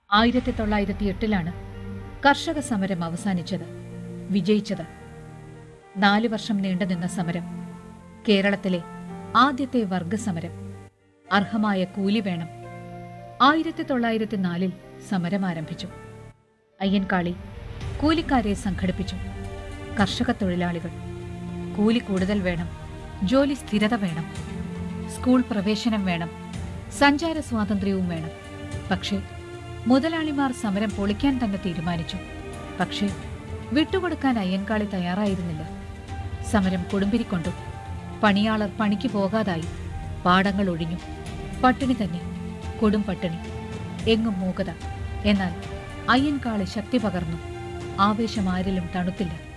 ആയിരത്തി തൊള്ളായിരത്തി എട്ടിലാണ് കർഷക സമരം അവസാനിച്ചത് വിജയിച്ചത് നാല് വർഷം നീണ്ടുനിന്ന സമരം കേരളത്തിലെ ആദ്യത്തെ വർഗസമരം അർഹമായ കൂലി വേണം ആയിരത്തി തൊള്ളായിരത്തി നാലിൽ സമരം ആരംഭിച്ചു അയ്യൻകാളി കൂലിക്കാരെ സംഘടിപ്പിച്ചു കർഷക തൊഴിലാളികൾ കൂലി കൂടുതൽ വേണം ജോലി സ്ഥിരത വേണം സ്കൂൾ പ്രവേശനം വേണം സഞ്ചാര സ്വാതന്ത്ര്യവും വേണം പക്ഷേ മുതലാളിമാർ സമരം പൊളിക്കാൻ തന്നെ തീരുമാനിച്ചു പക്ഷേ വിട്ടുകൊടുക്കാൻ അയ്യൻകാളി തയ്യാറായിരുന്നില്ല സമരം കൊടുമ്പിരിക്കൊണ്ടു പണിയാളർ പണിക്ക് പോകാതായി പാടങ്ങൾ ഒഴിഞ്ഞു പട്ടിണി തന്നെ കൊടും പട്ടിണി എങ്ങും മൂകത എന്നാൽ അയ്യൻകാളി ശക്തി പകർന്നു ആവേശം ആരിലും തണുത്തില്ല